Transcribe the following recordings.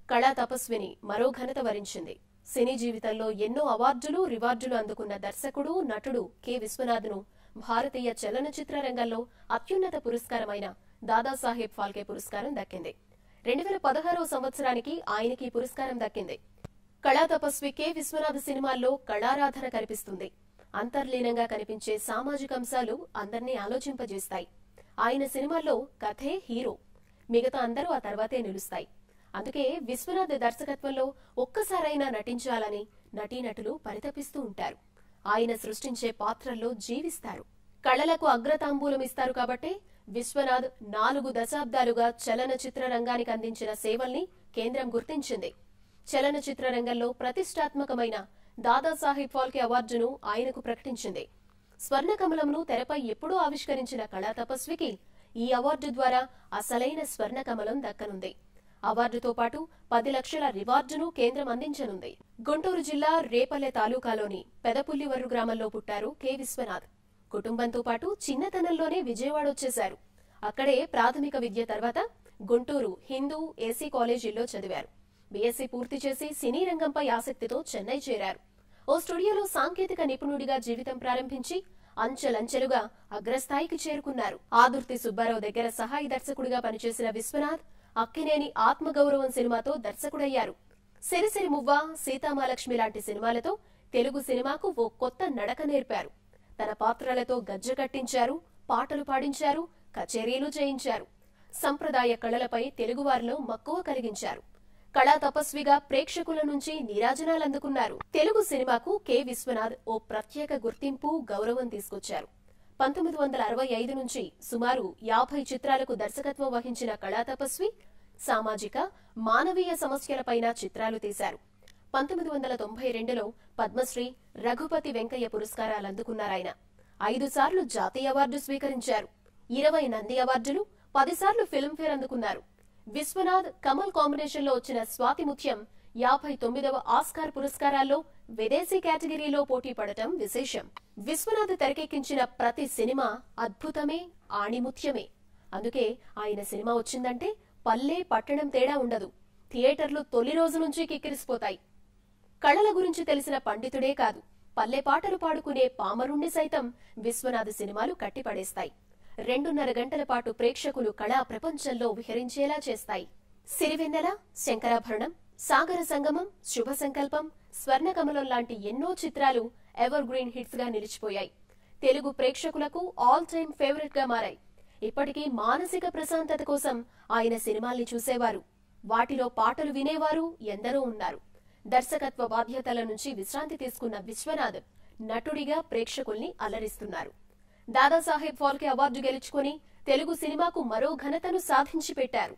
కళా తపస్విని మరో ఘనత వరించింది సినీ జీవితంలో ఎన్నో అవార్డులు రివార్డులు అందుకున్న దర్శకుడు నటుడు కె విశ్వనాథ్ను భారతీయ చలనచిత్ర రంగంలో అత్యున్నత పురస్కారమైన దాదాసాహెబ్ ఫాల్కే పురస్కారం దక్కింది రెండు వేల పదహారవ సంవత్సరానికి ఆయనకి ఈ పురస్కారం దక్కింది కళా తపస్వి కె విశ్వనాథ్ సినిమాల్లో కళారాధన కనిపిస్తుంది అంతర్లీనంగా కనిపించే సామాజిక అంశాలు అందర్నీ ఆలోచింపజేస్తాయి ఆయన సినిమాల్లో కథే హీరో మిగతా అందరూ ఆ తర్వాతే నిలుస్తాయి అందుకే విశ్వనాథ్ దర్శకత్వంలో ఒక్కసారైనా నటించాలని నటీనటులు పరితపిస్తూ ఉంటారు ఆయన సృష్టించే పాత్రల్లో జీవిస్తారు కళలకు అగ్రతాంబూలం ఇస్తారు కాబట్టే విశ్వనాథ్ నాలుగు దశాబ్దాలుగా చలనచిత్ర రంగానికి అందించిన సేవల్ని కేంద్రం గుర్తించింది చలనచిత్ర రంగంలో ప్రతిష్టాత్మకమైన దాదాసాహెబ్ ఫాల్కే అవార్డును ఆయనకు ప్రకటించింది స్వర్ణకమలంను తెరపై ఎప్పుడూ ఆవిష్కరించిన కళా తపస్వికి ఈ అవార్డు ద్వారా అసలైన స్వర్ణకమలం దక్కనుంది అవార్డుతో పాటు పది లక్షల రివార్డును కేంద్రం అందించనుంది గుంటూరు జిల్లా రేపల్లె తాలూకాలోని పెదపుల్లివర్రు గ్రామంలో పుట్టారు కె విశ్వనాథ్ కుటుంబంతో పాటు చిన్నతనంలోనే విజయవాడ వచ్చేశారు అక్కడే ప్రాథమిక విద్య తర్వాత గుంటూరు హిందూ ఏసీ కాలేజీల్లో చదివారు బీఎస్సీ పూర్తి చేసి సినీ రంగంపై ఆసక్తితో చెన్నై చేరారు ఓ స్టూడియోలో సాంకేతిక నిపుణుడిగా జీవితం ప్రారంభించి అంచెలంచెలుగా అగ్రస్థాయికి చేరుకున్నారు ఆదుర్తి సుబ్బారావు దగ్గర సహాయ దర్శకుడిగా పనిచేసిన విశ్వనాథ్ అక్కినేని ఆత్మగౌరవం సినిమాతో దర్శకుడయ్యారు సిరిసిరి మువ్వ సీతామాలక్ష్మి లాంటి సినిమాలతో తెలుగు సినిమాకు ఓ కొత్త నడక నేర్పారు తన పాత్రలతో గజ్జ కట్టించారు పాటలు పాడించారు కచేరీలు చేయించారు సంప్రదాయ కళలపై తెలుగువారిలో మక్కువ కలిగించారు కళా తపస్విగా ప్రేక్షకుల నుంచి నీరాజనాలందుకున్నారు తెలుగు సినిమాకు కె విశ్వనాథ్ ఓ ప్రత్యేక గుర్తింపు గౌరవం తీసుకొచ్చారు పంతొమ్మిది వందల అరవై ఐదు నుంచి సుమారు యాభై చిత్రాలకు దర్శకత్వం వహించిన కళా తపస్వి సామాజిక మానవీయ సమస్యలపైన చిత్రాలు తీశారు పంతొమ్మిది వందల తొంభై రెండులో పద్మశ్రీ రఘుపతి వెంకయ్య పురస్కారాలు అందుకున్నారాయన ఐదు సార్లు జాతీయ అవార్డు స్వీకరించారు ఇరవై నంది అవార్డులు పదిసార్లు ఫిల్మ్ఫేర్ అందుకున్నారు విశ్వనాథ్ కమల్ కాంబినేషన్ లో వచ్చిన స్వాతి ముత్యం యాభై తొమ్మిదవ ఆస్కార్ పురస్కారాల్లో విదేశీ కేటగిరీలో పోటీ పడటం విశేషం విశ్వనాథ్ తెరకెక్కించిన ప్రతి సినిమా అద్భుతమే ఆణిముత్యమే అందుకే ఆయన సినిమా వచ్చిందంటే పల్లె పట్టణం తేడా ఉండదు థియేటర్లు తొలి రోజు నుంచి కిక్కిరిసిపోతాయి కళల గురించి తెలిసిన పండితుడే కాదు పల్లె పాటలు పాడుకునే పామరుణ్ణి సైతం విశ్వనాథ్ సినిమాలు కట్టిపడేస్తాయి రెండున్నర గంటల పాటు ప్రేక్షకులు కళా ప్రపంచంలో విహరించేలా చేస్తాయి సిరివెన్నెల శంకరాభరణం సాగర సంగమం శుభ సంకల్పం స్వర్ణకమలం లాంటి ఎన్నో చిత్రాలు ఎవర్ గ్రీన్ హిట్స్ గా నిలిచిపోయాయి తెలుగు ప్రేక్షకులకు ఆల్ టైమ్ ఫేవరెట్ గా మారాయి ఇప్పటికీ మానసిక ప్రశాంతత కోసం ఆయన సినిమాల్ని చూసేవారు వాటిలో పాటలు వినేవారు ఎందరో ఉన్నారు దర్శకత్వ బాధ్యతల నుంచి విశ్రాంతి తీసుకున్న విశ్వనాథ్ నటుడిగా ప్రేక్షకుల్ని అలరిస్తున్నారు దాదాసాహెబ్ ఫాల్కే అవార్డు గెలుచుకుని తెలుగు సినిమాకు మరో ఘనతను సాధించి పెట్టారు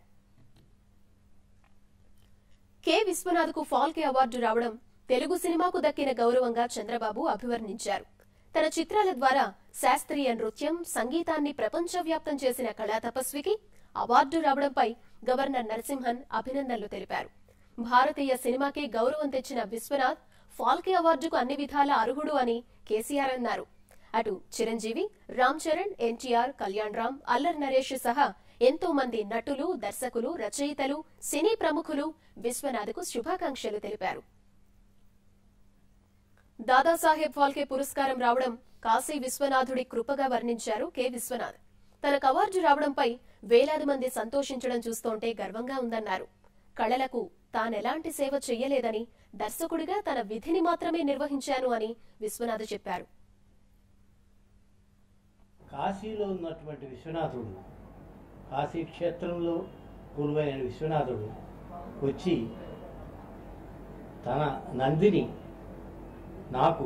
కె విశ్వనాథ్ కు ఫాల్కే అవార్డు రావడం తెలుగు సినిమాకు దక్కిన గౌరవంగా చంద్రబాబు అభివర్ణించారు తన చిత్రాల ద్వారా శాస్త్రీయ నృత్యం సంగీతాన్ని ప్రపంచవ్యాప్తం చేసిన కళా తపస్వికి అవార్డు రావడంపై గవర్నర్ నరసింహన్ అభినందనలు తెలిపారు భారతీయ సినిమాకే గౌరవం తెచ్చిన విశ్వనాథ్ ఫాల్కే అవార్డుకు అన్ని విధాల అర్హుడు అని కేసీఆర్ అన్నారు అటు చిరంజీవి రామ్ చరణ్ ఎన్టీఆర్ కళ్యాణ్ రామ్ అల్లర్ నరేష్ సహా ఎంతో మంది నటులు దర్శకులు రచయితలు సినీ ప్రముఖులు విశ్వనాథ్కు శుభాకాంక్షలు తెలిపారు దాదాసాహెబ్ ఫాల్కే పురస్కారం రావడం కాశీ విశ్వనాథుడి కృపగా వర్ణించారు కె విశ్వనాథ్ తనకు అవార్డు రావడంపై వేలాది మంది సంతోషించడం చూస్తుంటే గర్వంగా ఉందన్నారు కళలకు తానెలాంటి సేవ చెయ్యలేదని దర్శకుడిగా తన విధిని మాత్రమే నిర్వహించాను అని విశ్వనాథ్ చెప్పారు కాశీలో ఉన్నటువంటి విశ్వనాథుడు కాశీ క్షేత్రంలో గురువైన విశ్వనాథుడు వచ్చి తన నందిని నాకు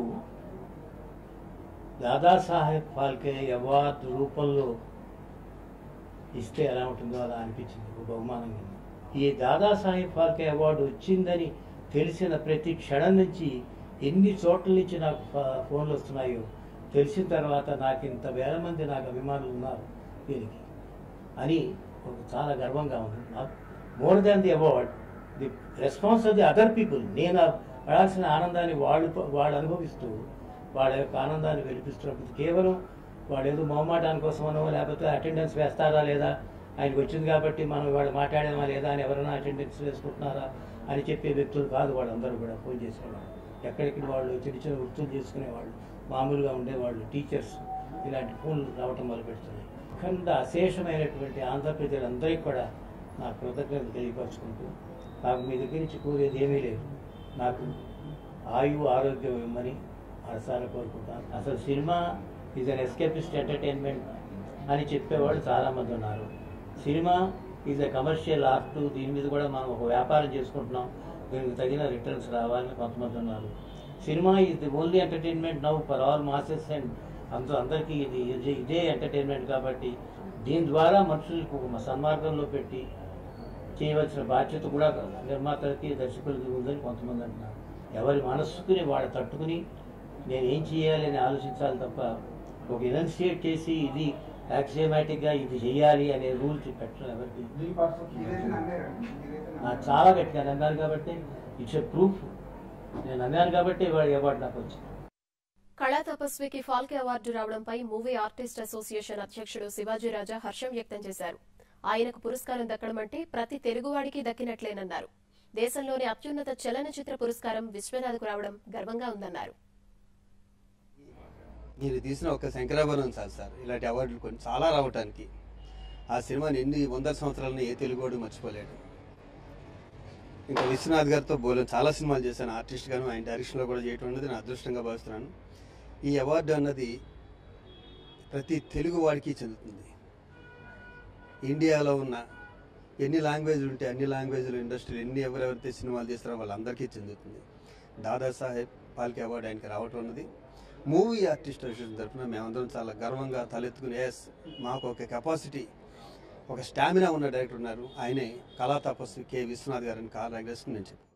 దాదాసాహెబ్ ఫాల్కే అవార్డు రూపంలో ఇస్తే ఎలా ఉంటుందో అలా అనిపించింది ఒక బహుమానంగా ఈ దాదాసాహెబ్ ఫాల్కే అవార్డు వచ్చిందని తెలిసిన ప్రతి క్షణం నుంచి ఎన్ని చోట్ల నుంచి నాకు ఫ- ఫోన్లు వస్తున్నాయో తెలిసిన తర్వాత నాకు ఇంత వేల మంది నాకు అభిమానులు ఉన్నారు దీనికి అని ఒక చాలా గర్వంగా ఉంది more than the award the response of the other people నేను పడాల్సిన ఆనందాన్ని వాళ్ళు వాళ్ళు అనుభవిస్తూ వాళ్ళ యొక్క ఆనందాన్ని వెలిపిస్తున్నప్పుడు కేవలం వాడు ఏదో మొహమాటాని కోసమనో లేకపోతే అటెండెన్స్ వేస్తారా లేదా ఆయనకు వచ్చింది కాబట్టి మనం వాడు మాట్లాడేమా లేదా అని ఎవరైనా అటెండెన్స్ వేసుకుంటున్నారా అని చెప్పే వ్యక్తులు కాదు వాళ్ళందరూ కూడా ఫోన్ చేసేవాళ్ళు ఎక్కడెక్కడ వాళ్ళు చిన్న చిన్న వృత్తులు చేసుకునేవాళ్ళు మామూలుగా ఉండేవాళ్ళు టీచర్స్ ఇలాంటి ఫోన్లు రావటం మొదలు పెడుతున్నాయి అఖండ అశేషమైనటువంటి ఆంధ్ర ప్రజలందరికీ కూడా నా కృతజ్ఞతలు తెలియపరుచుకుంటూ నాకు మీ దగ్గర నుంచి కోరేది ఏమీ లేదు నాకు ఆయువు ఆరోగ్యం ఇమ్మని మనసారా కోరుకుంటాను అసలు cinema is an escapist entertainment అని చెప్పేవాళ్ళు చాలామంది ఉన్నారు cinema is a commercial art దీని మీద కూడా మనం ఒక వ్యాపారం చేసుకుంటున్నాం దీనికి తగిన రిటర్న్స్ రావాలని కొంతమంది ఉన్నారు cinema is the only entertainment now for all masses and అంత అందరికీ ఇది ఇదే- ఇదే ఎంటర్టైన్మెంట్ కాబట్టి దీని ద్వారా మనుషులకు ఒక సన్మార్గంలో పెట్టి చేయవలసిన బాధ్యత కూడా నిర్మాతలకి దర్శకులకి ఉందని కొంతమంది అంటున్నారు ఎవరి మనస్సుకుని వాళ్ళు తట్టుకుని నేను ఏం చేయాలి అని ఆలోచించాలి తప్ప ఒక ఇనన్సియేట్ చేసి ఇది యాక్సియమాటిక్గా ఇది చేయాలి అనే రూల్ పెట్టడం ఎవరికి నాకు చాలా గట్టిగా అన్నాను కాబట్టి ఇట్స్ ఎ ప్రూఫ్ నేను అన్నాను కాబట్టి వాడు అవార్డు నాకు వచ్చింది కళా తపస్వికి ఫాల్కే అవార్డు రావడంపై మూవీ ఆర్టిస్ట్ అసోసియేషన్ అధ్యక్షుడు శివాజీ రాజా హర్షం వ్యక్తం చేశారు ఆయనకు పురస్కారం దక్కడం అంటే ప్రతి తెలుగువాడికి దక్కినట్లేనన్నారు దేశంలోని అత్యున్నత చలనచిత్ర పురస్కారం విశ్వనాథ్కు రావడం గర్వంగా ఉందన్నారు మీరు తీసిన ఒక శంకరాభరణం సార్ సార్ ఇలాంటి అవార్డులు కొన్ని చాలా రావటానికి ఆ సినిమాని ఎన్ని వందల సంవత్సరాలను ఏ తెలుగువాడు మర్చిపోలేడు ఇంకా విశ్వనాథ్ గారితో బోలెం చాలా సినిమాలు చేశాను ఆర్టిస్ట్ గాను ఆయన డైరెక్షన్లో కూడా చేయటం అన్నది నా అదృష్టంగా భావిస్తున్నాను ఈ అవార్డు అన్నది ప్రతి తెలుగు వాడికి చెందుతుంది ఇండియాలో ఉన్న ఎన్ని లాంగ్వేజ్లు ఉంటే అన్ని లాంగ్వేజ్లు ఇండస్ట్రీలు ఎన్ని ఎవరెవరైతే సినిమాలు చేస్తారో వాళ్ళందరికీ చెందుతుంది దాదాసాహెబ్ పాల్కే అవార్డు ఆయనకి రావటం ఉన్నది మూవీ ఆర్టిస్ట్ అసోసియేషన్ తరఫున మేమందరం చాలా గర్వంగా తలెత్తుకుని ఎస్ మాకు ఒక కెపాసిటీ ఒక స్టామినా ఉన్న డైరెక్టర్ ఉన్నారు ఆయనే కళా తపస్వి కె విశ్వనాథ్ గారిని కాల్ నేను చెప్పాను